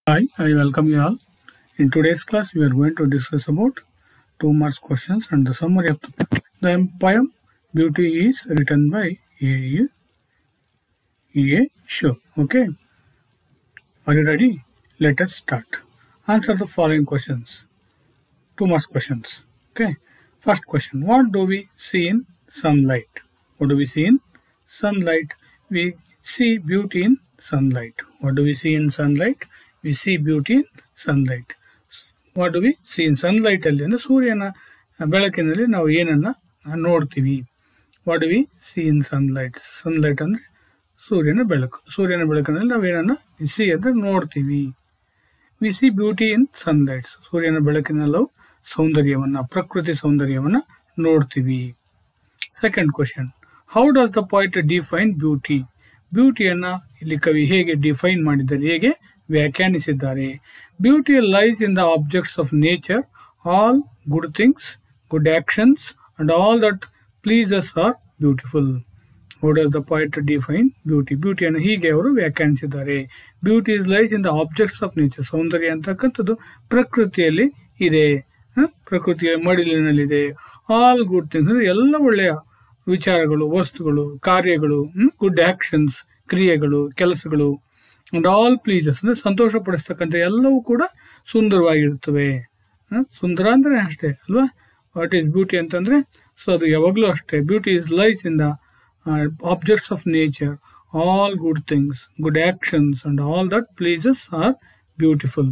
Hi, I welcome you all. In today's class, we are going to discuss about two marks questions and the summary of the poem. The poem Beauty is written by A. A. Shaw. Okay. Are you ready? Let us start. Answer the following questions. Two marks questions. Okay. First question. What do we see in sunlight? What do we see in sunlight? We see beauty in sunlight. What do we see in sunlight? We see beauty in sunlight. What do we see in sunlight ಅಲ್ಲಿ ಅಂದ್ರೆ ಸೂರ್ಯನ ಬೆಳಕಿನಲ್ಲಿ ನಾವು ಏನನ್ನ ನೋಡ್ತೀವಿ what do we see in sunlight sunlight ಅಂದ್ರೆ ಸೂರ್ಯನ ಬೆಳಕು ಸೂರ್ಯನ ಬೆಳಕಿನಲ್ಲಿ ನಾವು ಏನನ್ನ ಸಿ ಅಂದ್ರೆ ನೋಡ್ತೀವಿ we see beauty in sunlights ಸೂರ್ಯನ ಬೆಳಕಿನಲ್ಲಿ ನಾವು ಸೌಂದರ್ಯವನ್ನ ಪ್ರಕೃತಿ ಸೌಂದರ್ಯವನ್ನ ನೋಡ್ತೀವಿ second question how does the point define beauty ಬ್ಯೂಟಿಯನ್ನ ಇಲ್ಲಿ ಕವಿ ಹೇಗೆ ಡಿಫೈನ್ ಮಾಡಿದ್ದಾರೆ ಹೇಗೆ ವ್ಯಾಖ್ಯಾನಿಸಿದ್ದಾರೆ beauty lies in the objects of nature all good things good actions and all that pleases are beautiful how does the point define beauty ಬ್ಯೂಟಿಯನ್ನು ಹೀಗೆ ಅವರು ವ್ಯಾಖ್ಯಾನಿಸಿದ್ದಾರೆ beauty is lies in the objects of nature ಸೌಂದರ್ಯ ಅಂತಕ್ಕಂಥದ್ದು ಪ್ರಕೃತಿಯಲ್ಲಿ ಇದೆ ಹ? ಪ್ರಕೃತಿಯ ಮಡಿಲಿನಲ್ಲಿದೆ ಆಲ್ ಗುಡ್ ಥಿಂಗ್ಸ್ ಅಂದ್ರೆ ಎಲ್ಲ ಒಳ್ಳೆಯ ವಿಚಾರಗಳು ವಸ್ತುಗಳು ಕಾರ್ಯಗಳು ಗುಡ್ ಆಕ್ಷನ್ಸ್ ಕ್ರಿಯೆಗಳು ಕೆಲಸಗಳು ಅಂಡ್ ಆಲ್ ಪ್ಲೀಸಸ್ ಅಂದ್ರೆ ಸಂತೋಷ ಪಡಿಸ್ತಕ್ಕಂಥ ಎಲ್ಲವೂ ಕೂಡ ಸುಂದರವಾಗಿರುತ್ತವೆ ಹ? ಸುಂದರ ಅಂದ್ರೆ ಅಷ್ಟೇ ಅಲ್ವಾ ವಾಟ್ ಈಸ್ ಬ್ಯೂಟಿ ಅಂತಂದ್ರೆ ಸೊ ಅದು ಯಾವಾಗಲೂ ಅಷ್ಟೇ beauty is lies in the objects of nature all good things good actions and all that pleases are beautiful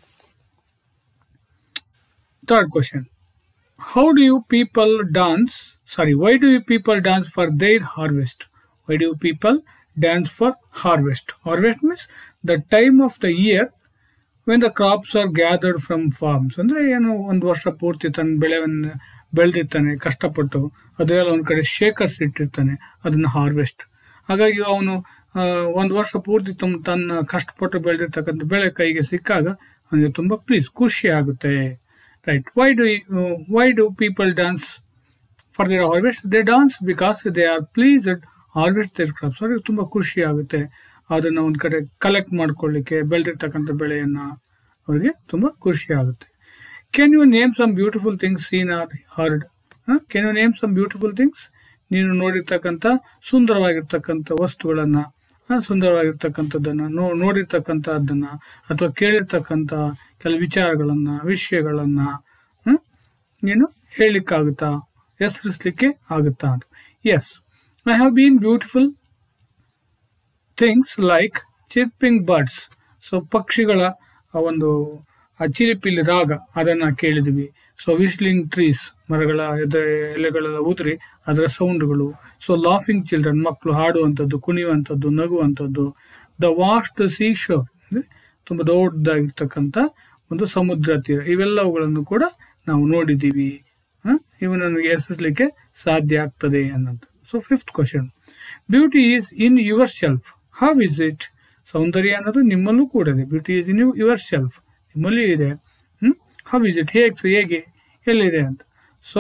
third question how do you people dance sorry why do you people dance for their harvest why do you people dance for harvest harvest means the time of the year when the crops are gathered from farms ಅಂದ್ರೆ ಏನು ಒಂದು ವರ್ಷ ಪೂರ್ತಿ ತನ್ನ ಬೆಳೆವನ್ನು ಬೆಳೆದಿರ್ತಾನೆ ಕಷ್ಟಪಟ್ಟು ಅದನ್ನೆಲ್ಲ ಒಂದು ಕಡೆ ಶೇಖರಿಸಿಟ್ಟಿರ್ತಾನೆ ಅದನ್ನ ಹಾರ್ವೆಸ್ಟ್ ಹಾಗಾಗಿ ಅವನು ಒಂದು ವರ್ಷ ಪೂರ್ತಿ ತಮ್ಮ ತನ್ನ ಕಷ್ಟಪಟ್ಟು ಬೆಳೆದಿರ್ತಕ್ಕಂಥ ಬೆಳೆ ಕೈಗೆ ಸಿಕ್ಕಾಗ ಅವನಿಗೆ ತುಂಬಾ ಪ್ಲೀಸ್ ಖುಷಿ ಆಗುತ್ತೆ right why do you, uh, why do people dance for their harvest they dance because they are pleased harvest their crops ಅವ್ರಿಗೆ ತುಂಬಾ ಖುಷಿ ಆಗುತ್ತೆ ಅದನ್ನ ಒಂದ್ ಕಡೆ ಕಲೆಕ್ಟ್ ಮಾಡ್ಕೊಳ್ಳಿಕ್ಕೆ ಬೆಳೆದಿರ್ತಕ್ಕಂಥ ಬೆಳೆಯನ್ನ ಅವರಿಗೆ ತುಂಬಾ ಖುಷಿ ಆಗುತ್ತೆ can you name some beautiful things seen or heard can you name some beautiful things ನೀನು ನೋಡಿರ್ತಕ್ಕಂಥ ಸುಂದರವಾಗಿರ್ತಕ್ಕಂಥ ವಸ್ತುಗಳನ್ನ ಆ, ಸುಂದರವಾಗಿರ್ತಕ್ಕಂಥದ್ದನ್ನ ನೋ ನೋಡಿರ್ತಕ್ಕಂಥದ್ದನ್ನ ಅಥವಾ ಕೇಳಿರ್ತಕ್ಕಂಥ ಕೆಲವು ವಿಚಾರಗಳನ್ನ ವಿಷಯಗಳನ್ನ ಹ್ಮ್, ನೀನು ಹೇಳಲಿಕ್ಕಾಗುತ್ತಾ ಹೆಸರಿಸ್ಲಿಕ್ಕೆ ಆಗುತ್ತಾ ಅಂತ yes I have been beautiful things like chirping birds so ಪಕ್ಷಿಗಳ ಆ ಒಂದು ಆ ಚಿಲಿಪಿಲಿ ರಾಗ ಅದನ್ನ ಕೇಳಿದ್ವಿ ಸೊ ವಿಸ್ಲಿಂಗ್ ಟ್ರೀಸ್ ಮರಗಳ ಎದೆ ಎಲೆಗಳೆಲ್ಲ ಉದುರಿ ಅದರ ಸೌಂಡ್ಗಳು ಸೊ ಲಾಫಿಂಗ್ ಚಿಲ್ಡ್ರನ್ ಮಕ್ಕಳು ಹಾಡುವಂಥದ್ದು ಕುಣಿಯುವಂಥದ್ದು ನಗುವಂಥದ್ದು ದ ವಾಸ್ಟ್ ಸೀ ಶೋರ್ ಅಂದ್ರೆ ತುಂಬಾ ದೊಡ್ಡದಾಗಿರ್ತಕ್ಕಂಥ ಒಂದು ಸಮುದ್ರ ತೀರ ಇವೆಲ್ಲವುಗಳನ್ನು ಕೂಡ ನಾವು ನೋಡಿದ್ದೀವಿ ಹ? ಇವನನ್ನು ಹೆಸರಿಸಲಿಕ್ಕೆ ಸಾಧ್ಯ ಆಗ್ತದೆ ಅನ್ನೋದು so fifth question beauty is in yourself how is it ಸೌಂದರ್ಯ ಅನ್ನೋದು ನಿಮ್ಮಲ್ಲೂ ಕೂಡ ಇದೆ beauty is in yourself ನಿಮ್ಮಲ್ಲಿ ಇದೆ ಹ್ಮ್ ಹೌ ಇಸ್ ಇಟ್ ಹೇಗೆ ಹೇಗೆ ಎಲ್ಲಿದೆ ಅಂತ so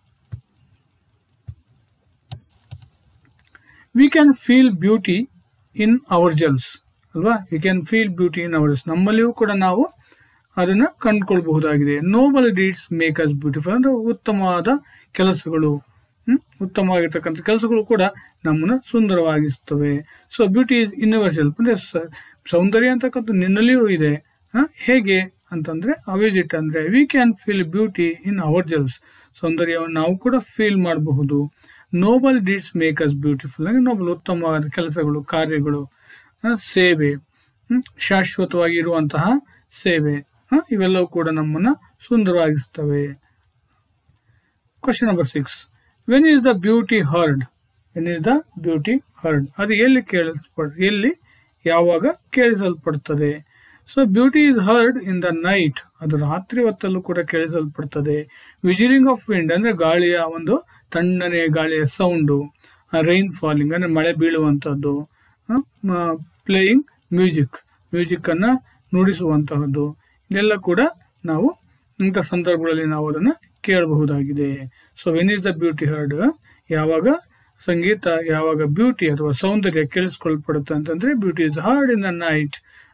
we can feel beauty in ourselves ಅಲ್ವಾ we can feel beauty in ours ನಮ್ಮಲ್ಲಿಯೂ ಕೂಡ ನಾವು ಅದನ್ನ ಕಂಡುಕೊಳ್ಬಹುದಾಗಿದೆ noble deeds make us beautiful ಅಂದ್ರೆ ಉತ್ತಮವಾದ ಕೆಲಸಗಳು ಹ್ಮ್ ಉತ್ತಮವಾಗಿರ್ತಕ್ಕಂಥ ಕೆಲಸಗಳು ಕೂಡ ನಮ್ಮನ್ನ ಸುಂದರವಾಗಿಸ್ತವೆ ಸೊ ಬ್ಯೂಟಿ ಇಸ್ ಯೂನಿವರ್ಸಲ್ ಅಂದ್ರೆ ಸ- ಸೌಂದರ್ಯ ಅಂತಕ್ಕಂಥ ನಿನ್ನಲ್ಲಿಯೂ ಇದೆ ಹ? ಹೇಗೆ ಅಂತಂದ್ರೆ ಅವಿಜಿಟ್ ಅಂದ್ರೆ we can feel beauty in ourselves ಸೌಂದರ್ಯವನ್ನು ನಾವು ಕೂಡ ಫೀಲ್ ಮಾಡಬಹುದು noble deeds make us beautiful ಅಂದ್ರೆ ನೋಬಲ್ ಉತ್ತಮವಾದ ಕೆಲಸಗಳು ಕಾರ್ಯಗಳು ಹ? ಸೇವೆ ಹ್ಮ್? ಶಾಶ್ವತವಾಗಿರುವಂತಹ ಸೇವೆ ಹ? ಇವೆಲ್ಲವೂ ಕೂಡ ನಮ್ಮನ್ನ ಸುಂದರವಾಗಿಸ್ತವೆ question number six when is the beauty heard when is the beauty heard ಅದು ಎಲ್ಲಿ ಕೇಳಿಸ್ಪಡ್ ಎಲ್ಲಿ ಯಾವಾಗ ಕೇಳಿಸಲ್ಪಡ್ತದೆ so beauty is heard in the night ಅದು ರಾತ್ರಿ ಹೊತ್ತಲ್ಲೂ ಕೂಡ ಕೇಳಿಸಲ್ಪಡ್ತದೆ ವಿಜಿಲಿಂಗ್ ಆಫ್ ವಿಂಡ್ ಅಂದ್ರೆ ಗಾಳಿಯ ಒಂದು ತಣ್ಣನೆ ಗಾಳಿಯ ಸೌಂಡು ರೈನ್ ಫಾಲಿಂಗ್ ಅಂದ್ರೆ ಮಳೆ ಬೀಳುವಂತದ್ದು ಪ್ಲೇಯಿಂಗ್ ಮ್ಯೂಸಿಕ್ ಮ್ಯೂಸಿಕ್ ಅನ್ನ ನುಡಿಸುವಂತಹದ್ದು ಇದೆಲ್ಲ ಕೂಡ ನಾವು ಇಂಥ ಸಂದರ್ಭಗಳಲ್ಲಿ ನಾವು ಅದನ್ನ ಕೇಳಬಹುದಾಗಿದೆ so when is the beauty heard ಯಾವಾಗ ಸಂಗೀತ ಯಾವಾಗ ಬ್ಯೂಟಿ ಅಥವಾ ಸೌಂದರ್ಯ ಕೇಳಿಸ್ಕೊಳ್ಪಡುತ್ತೆ ಅಂತಂದ್ರೆ beauty is heard in the night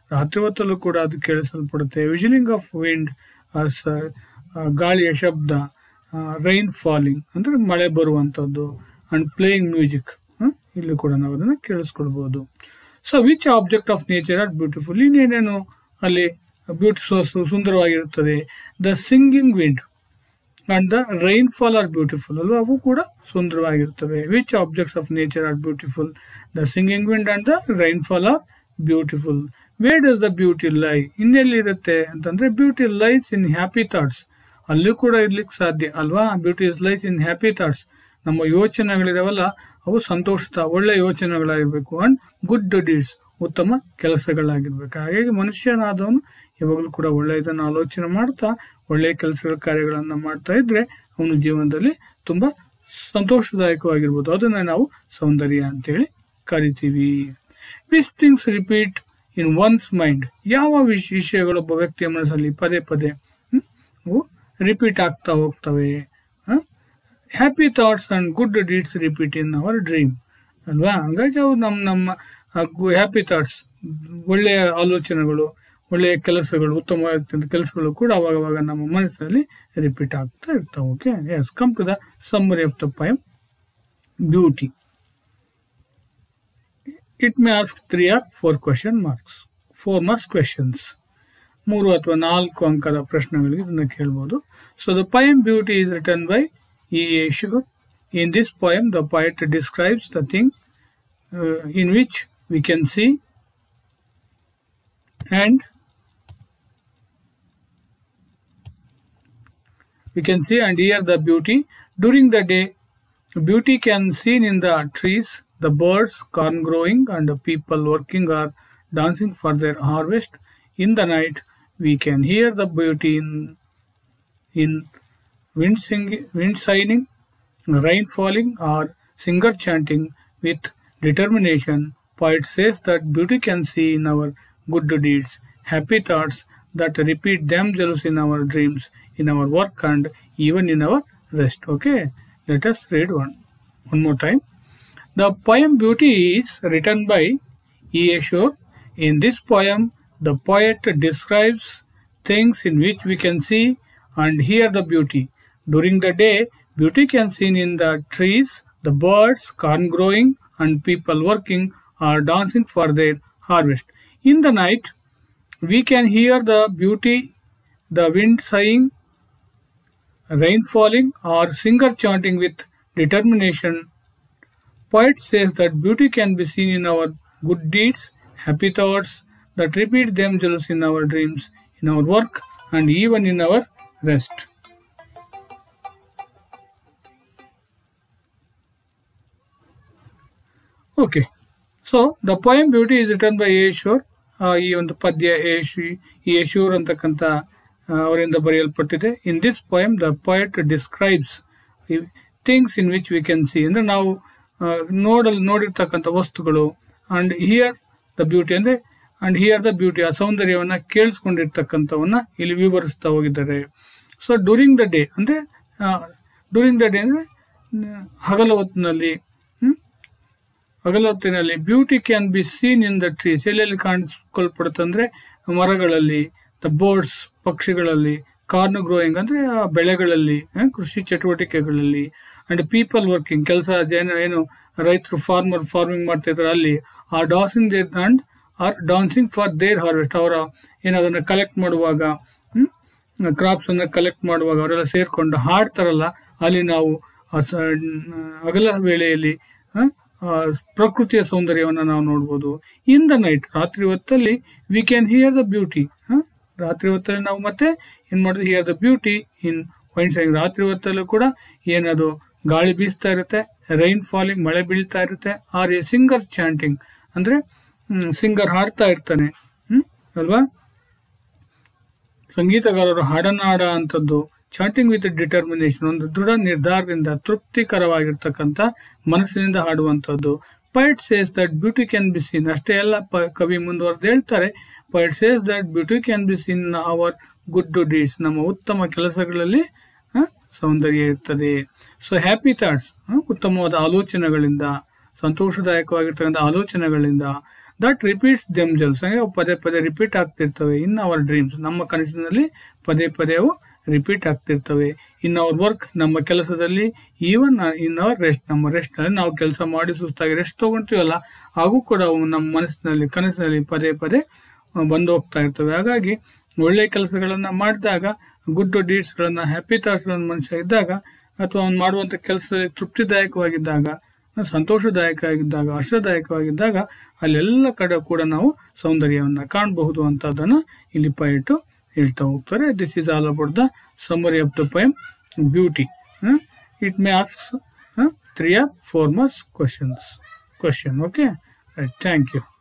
ರಾತ್ರಿ ಹೊತ್ತಲ್ಲೂ ಕೂಡ ಅದು ಕೇಳಿಸಲ್ಪಡುತ್ತೆ ವಿಜಿಲಿಂಗ್ ಆಫ್ ವಿಂಡ್ ಗಾಳಿಯ ಶಬ್ದ ರೈನ್ ಫಾಲಿಂಗ್ ಅಂದ್ರೆ ಮಳೆ ಬರುವಂಥದ್ದು ಅಂಡ್ ಪ್ಲೇಯಿಂಗ್ ಮ್ಯೂಸಿಕ್ ಇಲ್ಲಿ ಕೂಡ ನಾವು ಅದನ್ನು ಕೇಳಿಸ್ಕೊಳ್ಬಹುದು so which object of nature are beautiful ಇನ್ನೇನೇನು ಅಲ್ಲಿ ಬ್ಯೂಟಿ ಸುಂದರವಾಗಿರುತ್ತದೆ the singing wind and the rainfall are beautiful ಅಲ್ವಾ ಅವು ಕೂಡ ಸುಂದರವಾಗಿರ್ತವೆ which objects of nature are beautiful the singing wind and the rainfall are beautiful where does the beauty lie ಇನ್ನೆಲ್ಲಿರುತ್ತೆ ಅಂತಂದ್ರೆ beauty lies in happy thoughts ಅಲ್ಲೂ ಕೂಡ ಇರ್ಲಿಕ್ಕೆ ಸಾಧ್ಯ ಅಲ್ವಾ beauty is lies in happy thoughts ನಮ್ಮ ಯೋಚನೆಗಳಿದಾವಲ್ಲ ಅವು ಸಂತೋಷದ ಒಳ್ಳೆ ಯೋಚನೆಗಳಾಗಿರ್ಬೇಕು ಅಂಡ್ ಗುಡ್ ಡೀಡ್ಸ್ ಉತ್ತಮ ಕೆಲಸಗಳಾಗಿರ್ಬೇಕು ಹಾಗಾಗಿ ಮನುಷ್ಯನಾದವನು ಯಾವಾಗಲೂ ಕೂಡ ಒಳ್ಳೆಯದನ್ನು ಆಲೋಚನೆ ಮಾಡ್ತಾ ಒಳ್ಳೆಯ ಕೆಲಸಗಳ ಕಾರ್ಯಗಳನ್ನು ಮಾಡ್ತಾ ಇದ್ರೆ ಅವನು ಜೀವನದಲ್ಲಿ ತುಂಬಾ ಸಂತೋಷದಾಯಕವಾಗಿರ್ಬೋದು ಅದನ್ನ ನಾವು ಸೌಂದರ್ಯ ಅಂತೇಳಿ ಕರಿತೀವಿ which things repeat in one's mind ಯಾವ ವಿಷ ವಿಷಯಗಳು ಒಬ್ಬ ವ್ಯಕ್ತಿಯ ಮನಸ್ಸಲ್ಲಿ ಪದೇ ಪದೇ ಹ್ಮ್, ಅವು ರಿಪೀಟ್ ಆಗ್ತಾ ಹೋಗ್ತವೆ happy thoughts and good deeds repeat in our dream ಅಲ್ವಾ ಹಾಗಾಗಿ ಅವು ನಮ್ಮ ನಮ್ಮ ಹ್ಯಾಪಿ ಥಾಟ್ಸ್ ಒಳ್ಳೆಯ ಆಲೋಚನೆಗಳು ಒಳ್ಳೆಯ ಕೆಲಸಗಳು ಉತ್ತಮವಾದ ಕೆಲಸಗಳು ಕೂಡ ಅವಾಗವಾಗ ನಮ್ಮ ಮನಸ್ಸಿನಲ್ಲಿ ರಿಪೀಟ್ ಆಗ್ತಾ ಇರ್ತವೆ okay yes come to the summary of the poem beauty it may ask three or four question marks four marks questions ಮೂರು ಅಥವಾ ನಾಲ್ಕು ಅಂಕದ ಪ್ರಶ್ನೆಗಳಿಗೆ ಇದನ್ನು ಕೇಳ್ಬೋದು so the poem beauty is written by E Yeh Shure in this poem the poet describes the thing uh, in which we can see and we can see and hear the beauty during the day beauty can seen in the trees the birds corn growing and the people working or dancing for their harvest in the night we can hear the beauty in in wind singing wind sighing rain falling or singer chanting with determination poet says that beauty can see in our good deeds happy thoughts that repeat themselves in our dreams in our work and even in our rest okay let us read one one more time the poem beauty is written by e a shore in this poem the poet describes things in which we can see and hear the beauty during the day beauty can seen in the trees the birds corn growing and people working or dancing for their harvest in the night we can hear the beauty the wind sighing rain falling or singer chanting with determination poet says that beauty can be seen in our good deeds happy thoughts that repeat themselves in our dreams in our work and even in our rest okay so the poem beauty is written by Yeh Shure ಈ ಒಂದು ಪದ್ಯ ಯಶಿ ಈ ಯಶೂರ್ ಅಂತಕ್ಕಂಥ ಆ, ಅವರಿಂದ ಬರೆಯಲ್ಪಟ್ಟಿದೆ in this poem the poet describes things in which we can see ಅಂದ್ರೆ ನಾವು ಆ, ನೋಡಲ್ ನೋಡಿರ್ತಕ್ಕಂಥ ವಸ್ತುಗಳು ಅಂಡ್ ಹಿಯರ್ ದ ಬ್ಯೂಟಿ ಅಂದ್ರೆ ಅಂಡ್ ಹಿಯರ್ ದ ಬ್ಯೂಟಿ ಆ ಸೌಂದರ್ಯವನ್ನ ಕೇಳಿಸ್ಕೊಂಡಿರ್ತಕ್ಕಂಥವನ್ನ ಇಲ್ಲಿ ವಿವರಿಸ್ತಾ ಹೋಗಿದ್ದಾರೆ ಸೊ ಡ್ಯೂರಿಂಗ್ ದ ಡೇ ಅಂದ್ರೆ ಡ್ಯೂರಿಂಗ್ ದ ಡೇ ಅಂದ್ರೆ ಮ್, ಹಗಲ ಹೊತ್ತಿನಲ್ಲಿ ಹ್ಮ್ ಹಗಲ ಹೊತ್ತಿನಲ್ಲಿ beauty can be seen in the trees ಎಲ್ಲೆಲ್ಲಿ ಕಾಣಿಸ್ಕೊಳ್ಪಡುತ್ತಂದ್ರೆ ಮರಗಳಲ್ಲಿ ದ ಬೋರ್ಡ್ಸ್ ಪಕ್ಷಿಗಳಲ್ಲಿ ಕಾರ್ನ್ ಗ್ರೋಯಿಂಗ್ ಅಂದ್ರೆ ಆ ಬೆಳೆಗಳಲ್ಲಿ ಆ, ಕೃಷಿ ಚಟುವಟಿಕೆಗಳಲ್ಲಿ ಅಂಡ್ ಪೀಪಲ್ ವರ್ಕಿಂಗ್ ಕೆಲಸ ಜನ ಏನು ರೈತರು ಫಾರ್ಮರ್ ಫಾರ್ಮಿಂಗ್ ಮಾಡ್ತಾ ಇದ್ದಾರೆ ಅಲ್ಲಿ ಆ dancing there and or dancing for their harvest ಅವರ ಏನದನ್ನ ಕಲೆಕ್ಟ್ ಮಾಡುವಾಗ ಕ್ರಾಪ್ಸ್ ಅನ್ನ ಕಲೆಕ್ಟ್ ಮಾಡುವಾಗ ಅವರೆಲ್ಲ ಸೇರ್ಕೊಂಡು ಹಾಡ್ತಾರಲ್ಲ ಅಲ್ಲಿ ನಾವು ಆ ಸ- ಹಗಲ ವೇಳೆಯಲ್ಲಿ ಆ, ಆ, ಪ್ರಕೃತಿಯ ಸೌಂದರ್ಯವನ್ನು ನಾವು ನೋಡ್ಬೋದು ಇನ್ ದ ನೈಟ್ ರಾತ್ರಿ ಹೊತ್ತಲ್ಲಿ we can hear the beauty ರಾತ್ರಿ ಹೊತ್ತಲ್ಲಿ ನಾವು ಮತ್ತೆ ಏನ್ ಮಾಡೋದು hear the beauty in wind sighing ರಾತ್ರಿ ಹೊತ್ತಲ್ಲೂ ಕೂಡ ಏನದು ಗಾಳಿ ಬೀಸ್ತಾ ಇರುತ್ತೆ ರೈನ್ ಫಾಲಿಂಗ್ ಮಳೆ ಬೀಳ್ತಾ ಇರುತ್ತೆ ಆರ್ ಎ ಸಿಂಗರ್ ಚಾಂಟಿಂಗ್ ಅಂದ್ರೆ ಸಿಂಗರ್ ಹಾಡ್ತಾ ಇರ್ತಾನೆ ಹ್ಮ್ ಅಲ್ವಾ ಸಂಗೀತಗಾರರು ಹಾಡನ್ನ ಹಾಡ ಅಂತದ್ದು ಚಾಟಿಂಗ್ ವಿತ್ ಡಿಟರ್ಮಿನೇಷನ್ ಒಂದು ದೃಢ ನಿರ್ಧಾರದಿಂದ ತೃಪ್ತಿಕರವಾಗಿರ್ತಕ್ಕಂಥ ಮನಸ್ಸಿನಿಂದ ಹಾಡುವಂಥದ್ದು poet says that beauty can be seen ಅಷ್ಟೇ ಎಲ್ಲ ಪ ಕವಿ ಮುಂದುವರೆದು ಹೇಳ್ತಾರೆ poet says that beauty can be seen our good to deeds ನಮ್ಮ ಉತ್ತಮ ಕೆಲಸಗಳಲ್ಲಿ ಆ, ಸೌಂದರ್ಯ ಇರ್ತದೆ ಸೊ ಹ್ಯಾಪಿ ಥಾಟ್ಸ್ ಉತ್ತಮವಾದ ಆಲೋಚನೆಗಳಿಂದ ಸಂತೋಷದಾಯಕವಾಗಿರ್ತಕ್ಕಂಥ ಆಲೋಚನೆಗಳಿಂದ ದಟ್ ರಿಪೀಟ್ಸ್ ದೆಮ್ಸೆಲ್ಸ್ ಅಂದರೆ ಅವು ಪದೇ ಪದೇ ರಿಪೀಟ್ ಆಗ್ತಿರ್ತವೆ ಇನ್ ಅವರ್ ಡ್ರೀಮ್ಸ್ ನಮ್ಮ ಕನಸಿನಲ್ಲಿ ಪದೇ ಪದೇ ಅವು ರಿಪೀಟ್ ಆಗ್ತಿರ್ತವೆ ಇನ್ ಅವರ್ ವರ್ಕ್ ನಮ್ಮ ಕೆಲಸದಲ್ಲಿ ಈವನ್ ಇನ್ ಅವರ್ ರೆಸ್ಟ್ ನಮ್ಮ ರೆಸ್ಟ್ನಲ್ಲಿ ನಾವು ಕೆಲಸ ಮಾಡಿ ಸುಸ್ತಾಗಿ ರೆಸ್ಟ್ ತೊಗೊಳ್ತೀವಲ್ಲ ಹಾಗೂ ಕೂಡ ಅವು ನಮ್ಮ ಮನಸ್ಸಿನಲ್ಲಿ ಕನಸಿನಲ್ಲಿ ಪದೇ ಪದೇ ಆ, ಬಂದು ಹೋಗ್ತಾ ಇರ್ತವೆ ಹಾಗಾಗಿ ಒಳ್ಳೆಯ ಕೆಲಸಗಳನ್ನು ಮಾಡಿದಾಗ ಗುಡ್ ಡೀಡ್ಸ್ಗಳನ್ನು ಹ್ಯಾಪಿ ಥಾಟ್ಸ್ಗಳನ್ನು ಮನುಷ್ಯ ಇದ್ದಾಗ ಅಥವಾ ಅವ್ನು ಮಾಡುವಂಥ ಕೆಲಸದಲ್ಲಿ ತೃಪ್ತಿದಾಯಕವಾಗಿದ್ದಾಗ ಸಂತೋಷದಾಯಕ ಆಗಿದ್ದಾಗ ಹರ್ಷದಾಯಕವಾಗಿದ್ದಾಗ ಅಲ್ಲೆಲ್ಲ ಕಡೆ ಕೂಡ ನಾವು ಸೌಂದರ್ಯವನ್ನು ಕಾಣಬಹುದು ಅಂತ ಅದನ್ನು ಇಲ್ಲಿ ಪೈಟು ಹೇಳ್ತಾ ಹೋಗ್ತಾರೆ this is all about the summary of the poem beauty it may ask three or four marks questions question okay right thank you